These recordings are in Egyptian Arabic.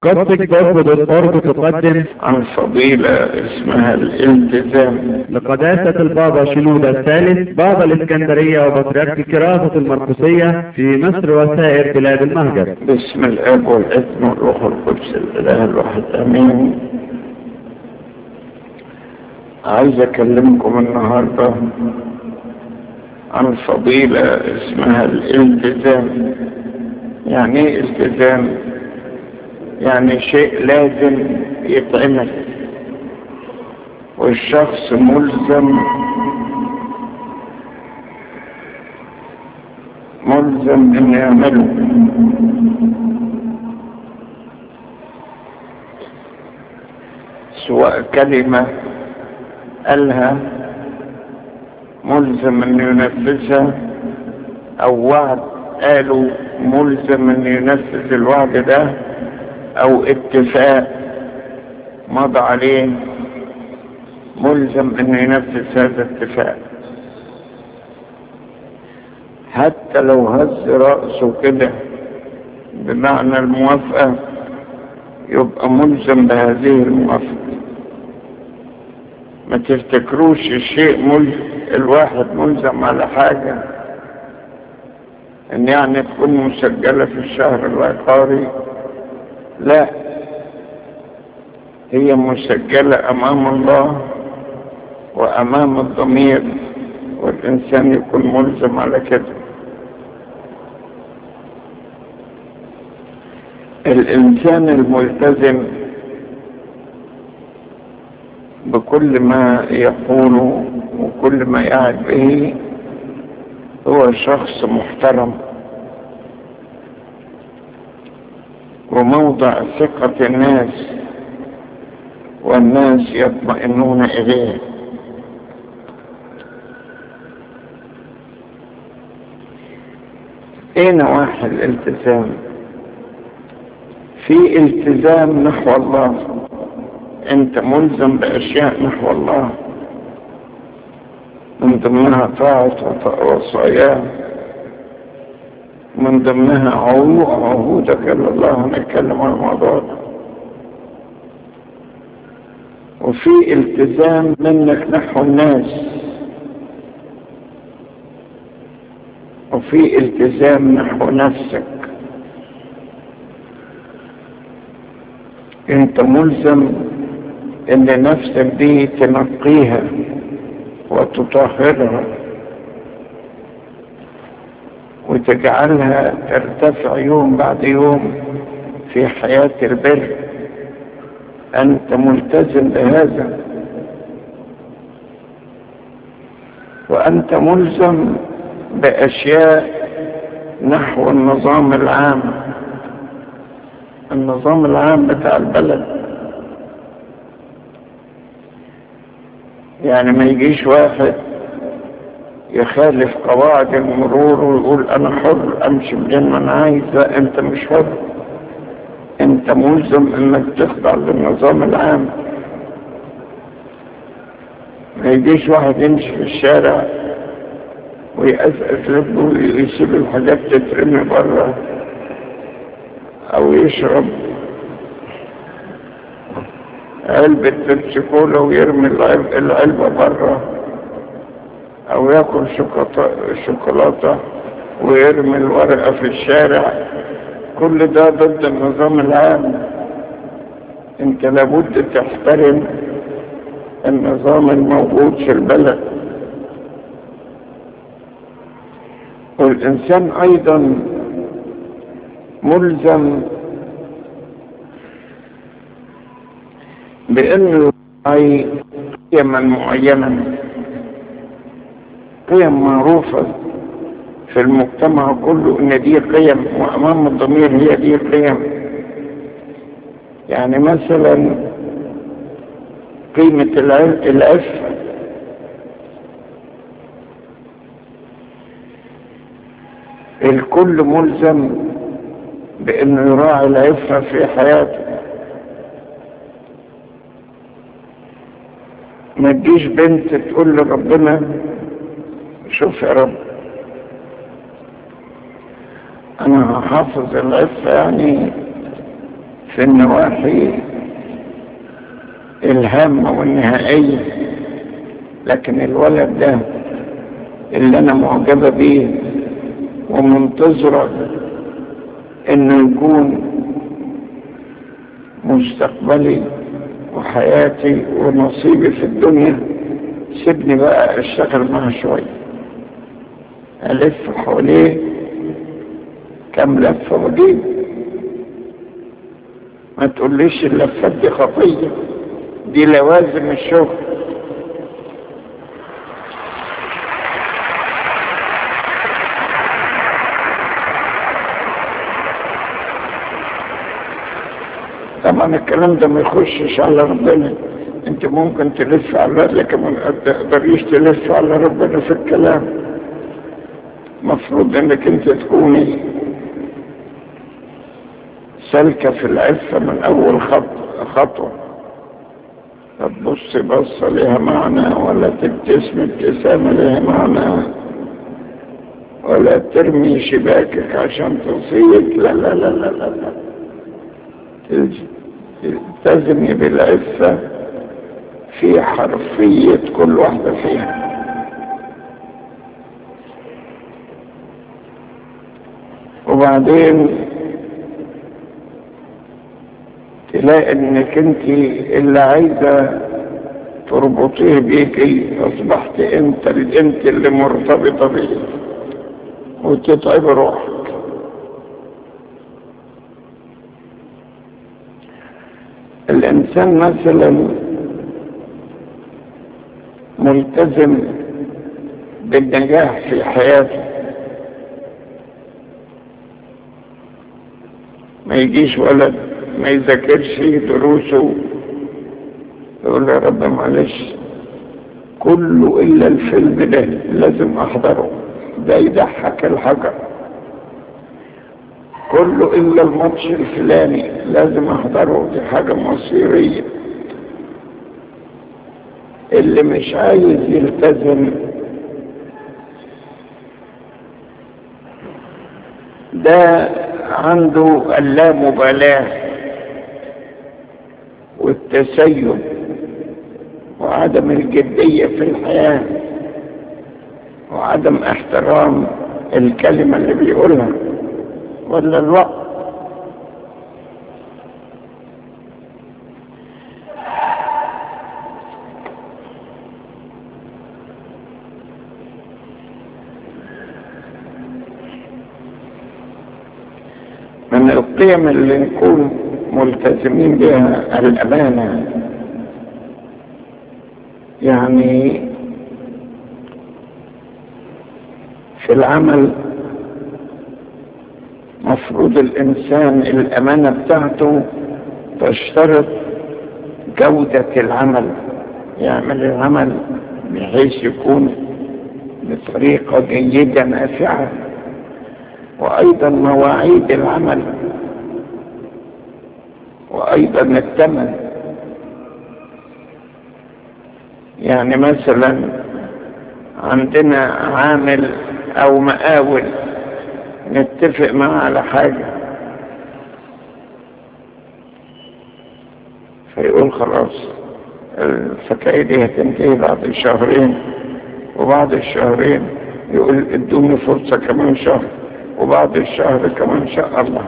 قصة جسد الأرض تقدم عن فضيلة اسمها الالتزام لقداسة البابا شنودة الثالث بابا الإسكندرية وبطريرك كراسة المرقسية في مصر وسائر بلاد المهجر باسم الاب والابن والروح القدس الاله الواحد امين عايز اكلمكم النهارده عن فضيلة اسمها الالتزام يعني ايه التزام يعني شيء لازم يتعمل والشخص ملزم ملزم انه يعمله سواء كلمة قالها ملزم انه ينفذها او وعد قالوا ملزم انه ينفذ الوعد ده او اتفاق مضى عليه ملزم انه ينفذ هذا الاتفاق حتى لو هز رأسه كده بمعنى الموافقة يبقى ملزم بهذه الموافقة ما تفتكروش الشيء ملزم الواحد ملزم على حاجة ان يعني تكون مسجلة في الشهر العقاري لا هي مسجلة امام الله وامام الضمير والانسان يكون ملزم على كده الانسان الملتزم بكل ما يقوله وكل ما يعد به هو شخص محترم وموضع ثقة الناس والناس يطمئنون إليه ايه نواحي الالتزام في التزام نحو الله انت ملزم باشياء نحو الله من ضمنها طاعة وصاياه من ضمنها عهودك إلى الله هنتكلم عن الموضوع ده وفي التزام منك نحو الناس وفي التزام نحو نفسك انت ملزم ان نفسك دي تنقيها وتطهرها وتجعلها ترتفع يوم بعد يوم في حياة البر أنت ملتزم بهذا وأنت ملزم بأشياء نحو النظام العام النظام العام بتاع البلد يعني ما يجيش واحد يخالف قواعد المرور ويقول انا حر امشي منين ما انا عايز لا انت مش حر انت ملزم انك تخضع للنظام العام ما يجيش واحد يمشي في الشارع ويأسأس رجله ويسيب الحاجات تترمي بره او يشرب علبة بيبسي كولا ويرمي العلبة بره او ياكل شوكولاتة ويرمي الورقة في الشارع كل ده ضد النظام العام انت لابد تحترم النظام الموجود في البلد والانسان ايضا ملزم بانه يراعي قيما معينه قيم معروفة في المجتمع كله ان دي قيم وامام الضمير هي دي قيم يعني مثلا قيمة العفة الكل ملزم بانه يراعي العفة في حياته ما تجيش بنت تقول لربنا شوف يا رب انا هحافظ العفة يعني في النواحي الهامة والنهائية لكن الولد ده اللي انا معجبة بيه ومنتظرة انه يكون مستقبلي وحياتي ونصيبي في الدنيا سيبني بقى اشتغل معاه شوية الف حواليه كم لفة واجيب ما تقوليش اللفات دي خطية دي لوازم الشغل طبعا الكلام ده ما يخشش على ربنا انت ممكن تلف على لكن ما تقدريش تلف على ربنا في الكلام مفروض انك انت تكوني سالكة في العفة من اول خط خطوة تبص بصة لها معنى ولا تبتسم ابتسامة لها معنى ولا ترمي شباكك عشان تصيد لا لا لا لا لا, لا. تلتزمي بالعفة في حرفية كل واحدة فيها وبعدين تلاقي انك انت اللي عايزة تربطيه بيكي اصبحت انت انت اللي مرتبطة بيه وتتعب روحك الانسان مثلا ملتزم بالنجاح في حياته ما يجيش ولد ما يذاكرش دروسه يقول يا رب معلش كله الا الفيلم ده لازم احضره ده يضحك الحجر كله الا الماتش الفلاني لازم احضره دي حاجة مصيرية اللي مش عايز يلتزم ده عنده اللامبالاة والتسيب وعدم الجدية في الحياة وعدم احترام الكلمة اللي بيقولها ولا الوقت من القيم اللي نكون ملتزمين بها الأمانة يعني في العمل مفروض الإنسان الأمانة بتاعته تشترط جودة العمل يعمل العمل بحيث يكون بطريقة جيدة نافعة وأيضا مواعيد العمل وأيضا الثمن يعني مثلا عندنا عامل أو مقاول نتفق معاه على حاجة فيقول خلاص الحكاية دي هتنتهي بعد شهرين وبعد الشهرين يقول ادوني فرصة كمان شهر وبعد الشهر كمان شاء الله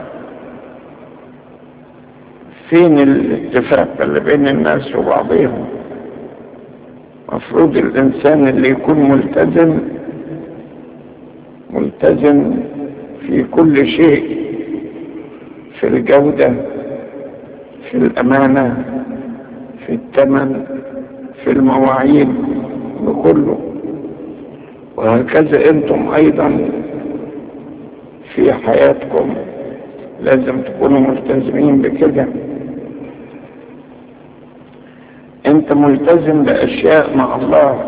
فين الاتفاق اللي بين الناس وبعضهم مفروض الانسان اللي يكون ملتزم ملتزم في كل شيء في الجودة في الأمانة في الثمن في المواعيد بكله وهكذا انتم ايضا في حياتكم لازم تكونوا ملتزمين بكده انت ملتزم باشياء مع الله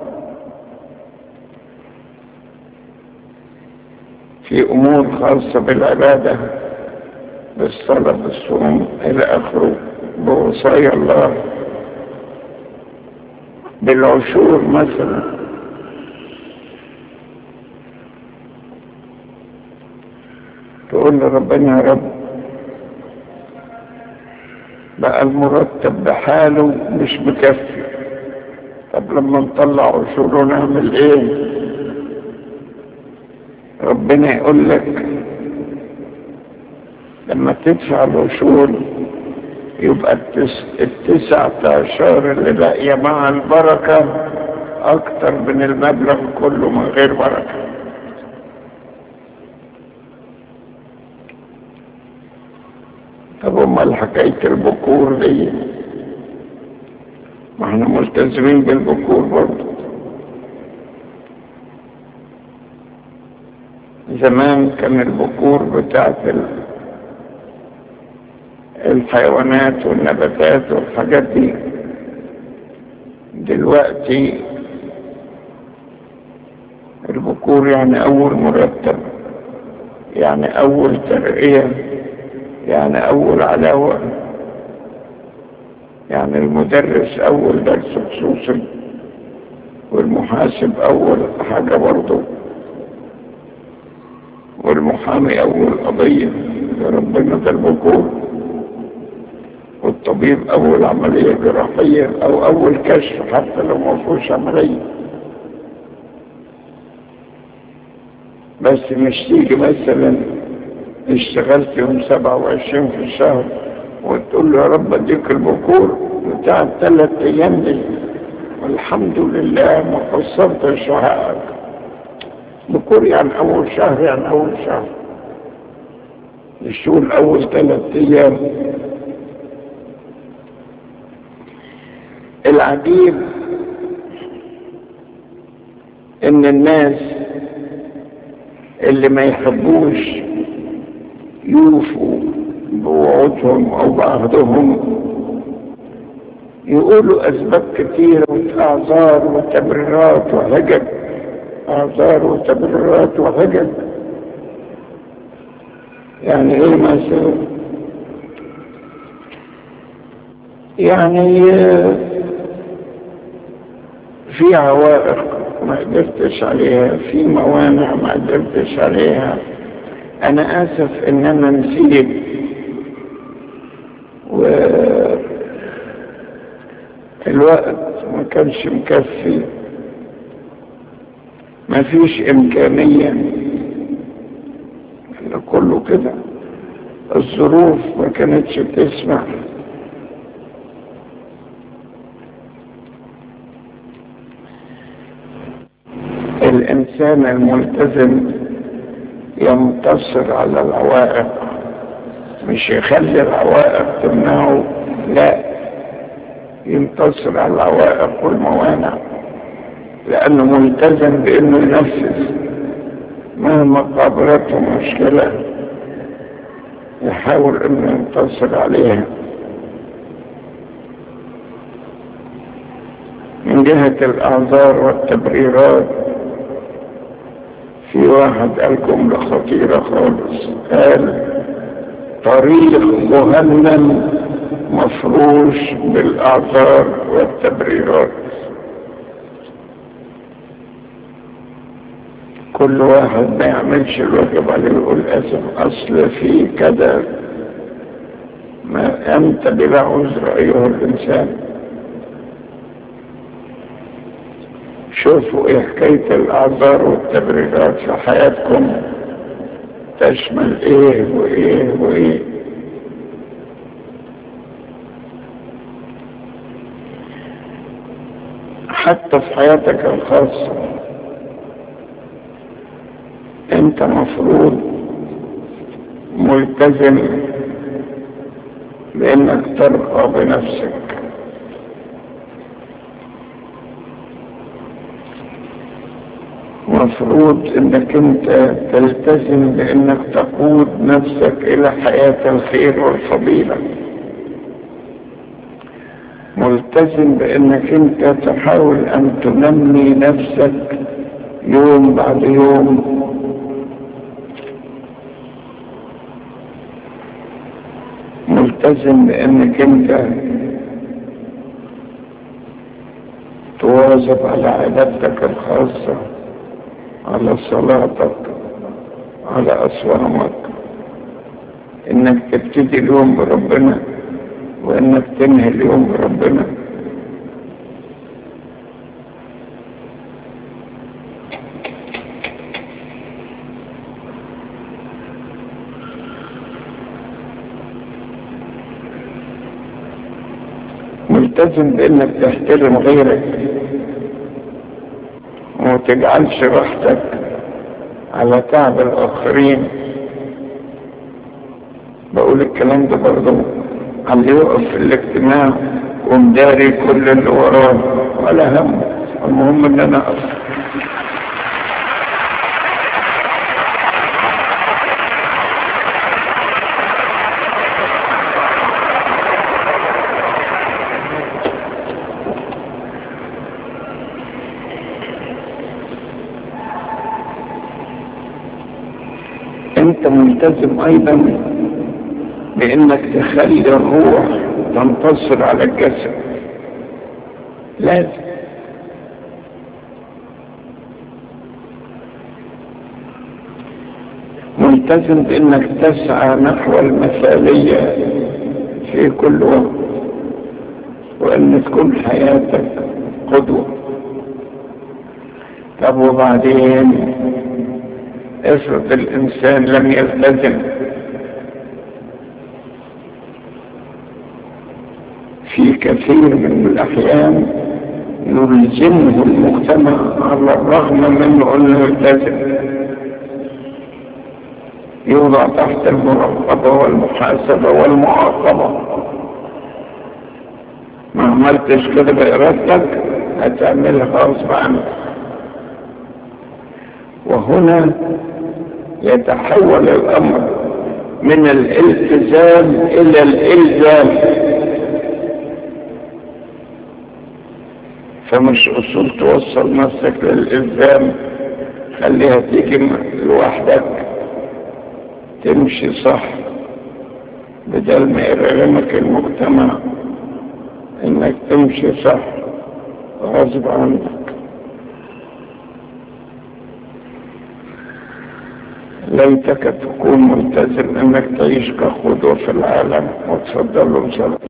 في امور خاصة بالعبادة بالصلاة بالصوم الى اخره بوصايا الله بالعشور مثلا تقول لربنا يا رب بقى المرتب بحاله مش مكفي طب لما نطلع عشور نعمل ايه ربنا يقول لك لما تدفع العشور يبقى التس... التسعة عشر اللي باقية مع البركة أكتر من المبلغ كله من غير بركة طب امال حكاية البكور دي ما احنا ملتزمين بالبكور برضه زمان كان البكور بتاعت الحيوانات والنباتات والحاجات دي دلوقتي البكور يعني أول مرتب يعني أول ترقية يعني أول علاوة يعني المدرس أول درس خصوصي والمحاسب أول حاجة برضه والمحامي أول قضية يا ربنا ده البكور والطبيب أول عملية جراحية أو أول كشف حتى لو ما فيهوش عملية بس مش تيجي مثلا اشتغلت يوم سبعة وعشرين في الشهر وتقول له يا رب اديك البكور بتاع الثلاث ايام دي والحمد لله ما قصرتش حقك بكور يعني اول شهر يعني اول شهر الشغل اول ثلاث ايام العجيب ان الناس اللي ما يحبوش يوفوا بوعودهم او بعهدهم يقولوا اسباب كثيرة واعذار وتبريرات وهجج اعذار وتبريرات وهجج يعني ايه مثلا يعني في عوائق ما قدرتش عليها في موانع ما قدرتش عليها انا اسف ان انا نسيت و الوقت ما كانش مكفي ما فيش امكانية كله كده الظروف ما كانتش تسمح الإنسان الملتزم ينتصر على العوائق مش يخلي العوائق تمنعه لا ينتصر على العوائق والموانع لأنه ملتزم بأنه ينفذ مهما قابلته مشكلة يحاول أنه ينتصر عليها من جهة الأعذار والتبريرات في واحد قال جملة خطيرة خالص قال طريق جهنم مفروش بالأعذار والتبريرات كل واحد ما يعملش الواجب عليه يقول اسف اصل في كذا ما انت بلا عذر ايها الانسان شوفوا ايه حكاية الاعذار والتبريرات في حياتكم تشمل ايه وايه وايه حتى في حياتك الخاصة انت مفروض ملتزم بانك ترقى بنفسك مفروض انك انت تلتزم بانك تقود نفسك الى حياة الخير والفضيلة ملتزم بانك انت تحاول ان تنمي نفسك يوم بعد يوم ملتزم بانك انت تواظب على عبادتك الخاصة على صلاتك على أصوامك انك تبتدي اليوم بربنا وانك تنهي اليوم بربنا ملتزم بانك تحترم غيرك وما تجعلش راحتك على تعب الاخرين بقول الكلام ده برضه على اللي يقف في الاجتماع ومداري كل اللي وراه ولا هم المهم ان انا اقف انت ملتزم ايضا بانك تخلي الروح تنتصر على الجسد لازم ملتزم بانك تسعى نحو المثالية في كل وقت وان تكون حياتك قدوة طب وبعدين افرض الانسان لم يلتزم في كثير من الاحيان يلزمه المجتمع على الرغم منه انه يلتزم يوضع تحت المراقبة والمحاسبة والمعاقبة ما عملتش كده بإرادتك هتعملها غصب عنك وهنا يتحول الأمر من الالتزام إلى الإلزام فمش أصول توصل نفسك للإلزام خليها تيجي لوحدك تمشي صح بدل ما يرغمك المجتمع انك تمشي صح غصب عنك ليتك تكون ملتزم انك تعيش كقدوة في العالم وتفضلوا بصلاة